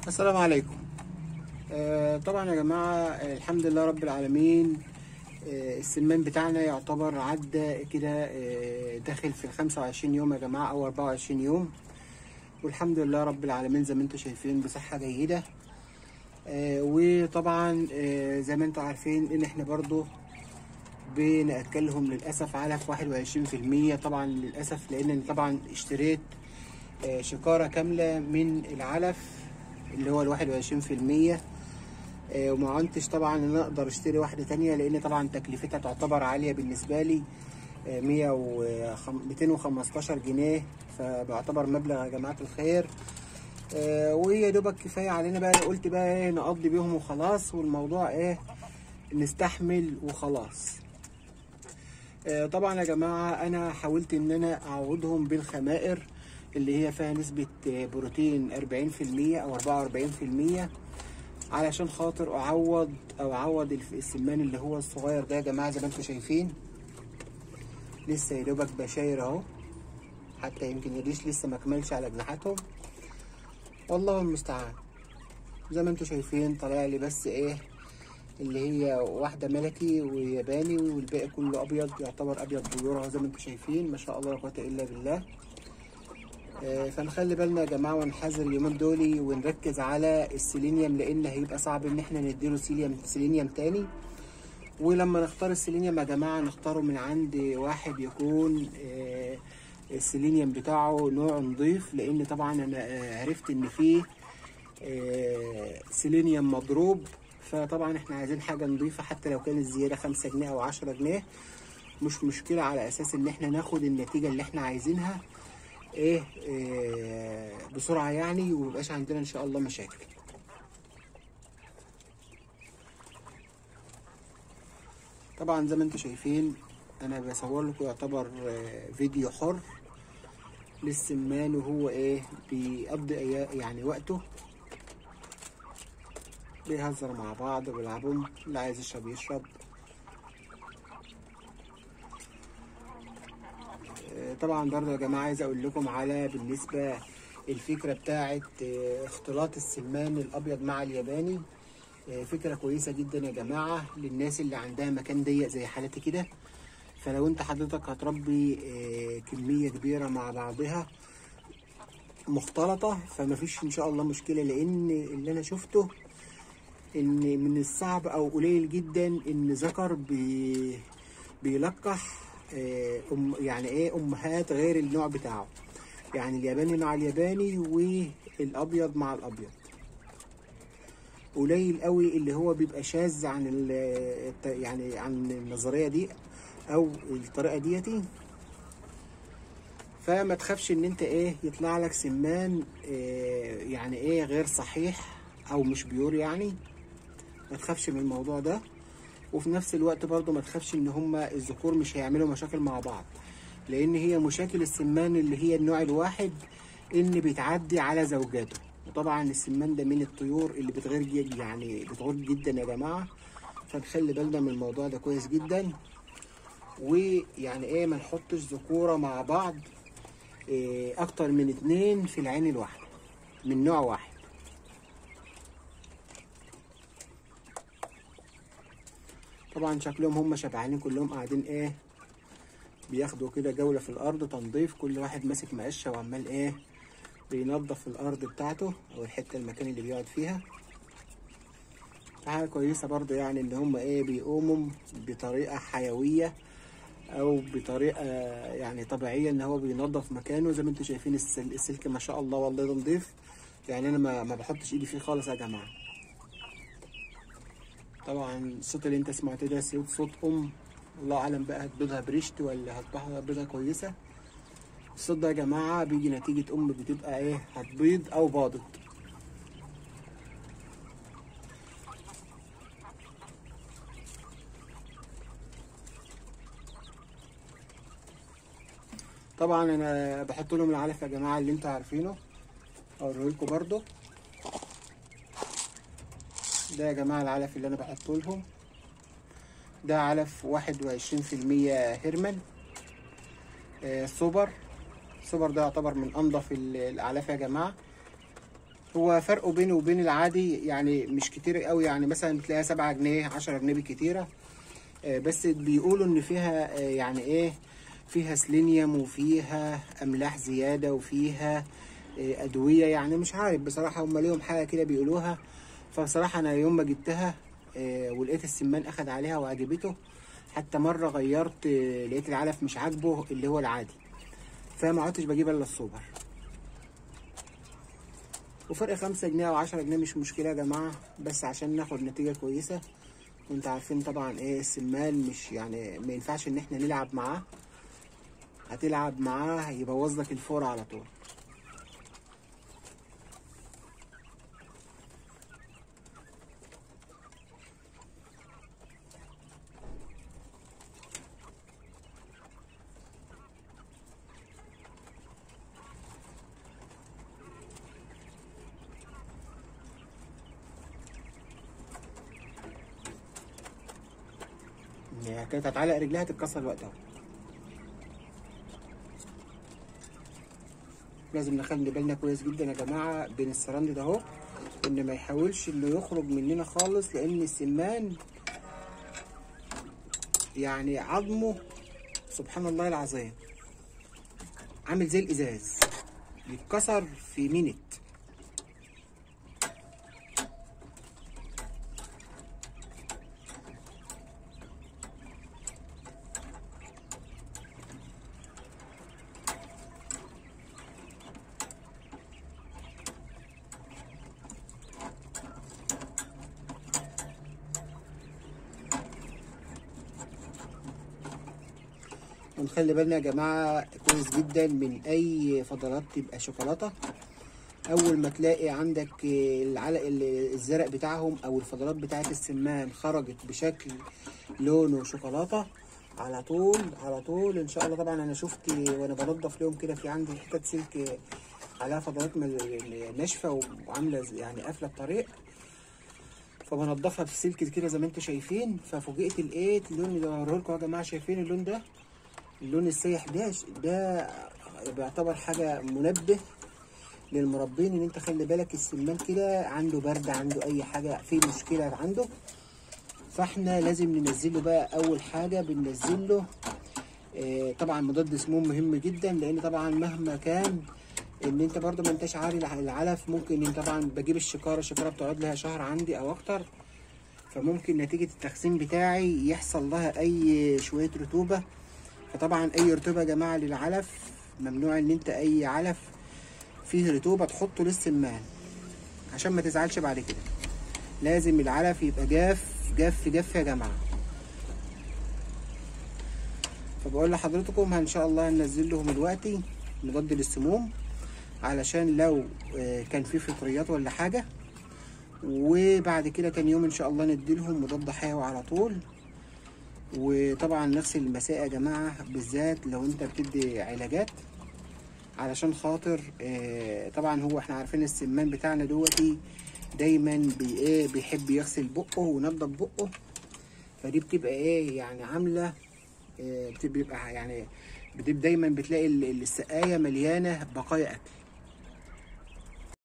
السلام عليكم آه، طبعا يا جماعة آه، الحمد لله رب العالمين آه، السمان بتاعنا يعتبر عدى كده آه، داخل في الخمسة وعشرين يوم يا جماعة أو أربعة وعشرين يوم والحمد لله رب العالمين زي ما انتم شايفين بصحة جيدة آه، وطبعا آه، زي ما انتم عارفين ان احنا برضو بنأكلهم للأسف علف واحد وعشرين في المية طبعا للأسف لأن طبعا اشتريت آه، شكارة كاملة من العلف اللي هو الواحد وعشرين في المية وما عنتش طبعا ان انا اقدر اشتري واحدة تانية لان طبعا تكلفتها تعتبر عالية بالنسبة لي آه، مية وميتين وخمستاشر جنيه فبيعتبر مبلغ يا جماعة الخير آه، وهي دوبك كفاية علينا بقى قلت بقى ايه نقضي بيهم وخلاص والموضوع ايه نستحمل وخلاص آه، طبعا يا جماعة انا حاولت ان انا اعوضهم بالخمائر اللي هي فيها نسبة آه، بروتين 40% او 44% علشان خاطر اعوض او اعوض الف- السمان اللي هو الصغير ده يا جماعة زي ما انتم شايفين لسه يا دوبك بشاير اهو حتى يمكن الريش لسه ما كملش على جناحاتهم والله المستعان زي ما انتم شايفين طالع لي بس ايه اللي هي واحدة ملكي وياباني والباقي كله أبيض يعتبر أبيض بيور أهو زي ما انتم شايفين ما شاء الله لا قوة إلا بالله آه، فنخلي بالنا يا جماعة ونحذر اليومين دول ونركز على السيلينيوم لأن هيبقى صعب إن احنا نديله سيليوم سيلينيوم تاني ولما نختار السيلينيوم يا جماعة نختاره من عند واحد يكون آه، السيلينيوم بتاعه نوع نضيف لأن طبعا أنا آه، عرفت إن فيه آه، سيلينيوم مضروب فطبعا احنا عايزين حاجة نضيفة حتى لو كانت زيادة خمسة جنيه أو عشرة جنيه مش مشكلة على أساس إن احنا ناخد النتيجة اللي احنا عايزينها ايه, إيه بسرعة يعني وميبقاش عندنا إن شاء الله مشاكل طبعا زي ما انتم شايفين انا بصور لكم يعتبر آه، فيديو حر للسمان وهو ايه بيقضي أيا- يعني وقته بيهزر مع بعض بيلعبوا اللي عايز يشرب يشرب آه، طبعا برضه يا جماعة عايز اقول لكم على بالنسبة الفكرة بتاعت آه، اختلاط السمان الابيض مع الياباني آه، فكرة كويسة جدا يا جماعة للناس اللي عندها مكان ضيق زي حالتي كده فلو انت حضرتك هتربي آه، كمية كبيرة مع بعضها مختلطة فمفيش ان شاء الله مشكلة لان اللي انا شفته ان من الصعب او قليل جدا ان ذكر بي بيلقح آه، أم يعني ايه امهات غير النوع بتاعه يعني الياباني مع الياباني والابيض مع الابيض قليل قوي اللي هو بيبقى شاذ عن ال- الت- يعني عن النظريه دي او الطريقه ديتي فما تخافش ان انت ايه يطلع لك سمان إيه يعني ايه غير صحيح او مش بيور يعني ما تخافش من الموضوع ده وفي نفس الوقت برضو ما تخافش ان هما الذكور مش هيعملوا مشاكل مع بعض لان هي مشاكل السمان اللي هي النوع الواحد ان بيتعدي على زوجاته وطبعا السمان ده من الطيور اللي بتغير جد- يعني بتغير جدا يا جماعه فنخلي بالنا من الموضوع ده كويس جدا ويعني ايه ما نحطش ذكوره مع بعض إيه اكتر من اتنين في العين الواحده من نوع واحد طبعا شكلهم هم شبعانين كلهم قاعدين ايه بياخدوا كده جولة في الأرض تنظيف كل واحد ماسك مقشة وعمال ايه بينظف الأرض بتاعته أو الحتة المكان اللي بيقعد فيها حاجة كويسة برضو يعني إن هم ايه بيقوموا بطريقة حيوية أو بطريقة يعني طبيعية إن هو بينظف مكانه زي ما انتم شايفين السل- السلك ما شاء الله والله ده نضيف يعني أنا ما ما بحطش إيدي فيه خالص يا جماعة طبعا الصوت اللي انت سمعته ده صوت صوت ام الله اعلم بقى هتبيضها بريشت ولا هتبيضها بيضه كويسه الصوت ده يا جماعه بيجي نتيجه ام بتبقى ايه هتبيض او باضت طبعا انا بحط لهم العلف يا جماعه اللي انتوا عارفينه اوريكم برضو ده يا جماعه العلف اللي انا بحطه لهم ده علف واحد وعشرين في المية هرمن آه، سوبر السوبر ده يعتبر من انضف ال- الاعلاف يا جماعه هو فرقه بينه وبين العادي يعني مش كتير قوي يعني مثلا بتلاقيها 7 جنيه 10 جنيه بالكتيره آه، بس بيقولوا ان فيها آه، يعني ايه فيها سيلينيوم وفيها املاح زياده وفيها آه، ادويه يعني مش عارف بصراحه هم ليهم حاجه كده بيقولوها فبصراحه انا يوم ما جبتها آه، ولقيت السمان اخد عليها وعجبته حتى مره غيرت آه، لقيت العلف مش عاجبه اللي هو العادي فما عدتش بجيب الا السوبر وفرق خمسة جنيه او عشرة جنيه مش مشكلة يا جماعة بس عشان ناخد نتيجة كويسة وانت عارفين طبعا ايه السمان مش يعني ما ينفعش ان احنا نلعب معاه هتلعب معاه هيبوظ لك الفورة على طول هي كانت هتعلق رجلها تتكسر وقتها لازم نخلي بالنا كويس جدا يا جماعه بين السراند ده اهو ان ما يحاولش انه يخرج مننا خالص لان السمان يعني عظمه سبحان الله العظيم عامل زي الازاز بيتكسر في مينت ونخلي بالنا يا جماعة كويس جدا من أي فضلات تبقى شوكولاتة أول ما تلاقي عندك العلق الزرق بتاعهم أو الفضلات بتاعت السمان خرجت بشكل لونه شوكولاتة على طول على طول إن شاء الله طبعا أنا شفت وأنا بنضف لهم كده في عندي حتت سلك عليها فضلات مل- ناشفة وعاملة يعني قافلة الطريق فبنضفها بسلك كده زي ما انتم شايفين ففوجئت لقيت اللون اللي هوريه لكم يا جماعه شايفين اللون ده اللون السايح ده ده بيعتبر حاجه منبه للمربين ان انت خلي بالك السمان كده عنده برد عنده اي حاجه في مشكله عنده فاحنا لازم ننزله بقى اول حاجه بننزل له آه، طبعا مضاد سموم مهم جدا لان طبعا مهما كان ان انت برضو ما انتش عاري الع- العلف ممكن انت طبعا بجيب الشكاره الشكاره بتقعد لها شهر عندي او اكتر فممكن نتيجه التخزين بتاعي يحصل لها اي شويه رطوبه فطبعا اي رطوبه يا جماعه للعلف ممنوع ان انت اي علف فيه رطوبه تحطه للسمان عشان ما تزعلش بعد كده لازم العلف يبقى جاف جاف جاف يا جماعه فبقول لحضرتكم ان شاء الله هننزل لهم دلوقتي مضاد للسموم علشان لو آه، كان في فطريات ولا حاجه وبعد كده تاني يوم ان شاء الله نديلهم مضاد حيوي على طول وطبعا نغسل المساء يا جماعه بالذات لو انت بتدي علاجات علشان خاطر آه، طبعا هو احنا عارفين السمان بتاعنا دوتي دايما بي ايه بيحب يغسل بقه وينضف بقه فدي بتبقى ايه يعني عامله آه، بتبقى يعني بتبقى دايما بتلاقي ال- السقايه مليانه بقايا اكل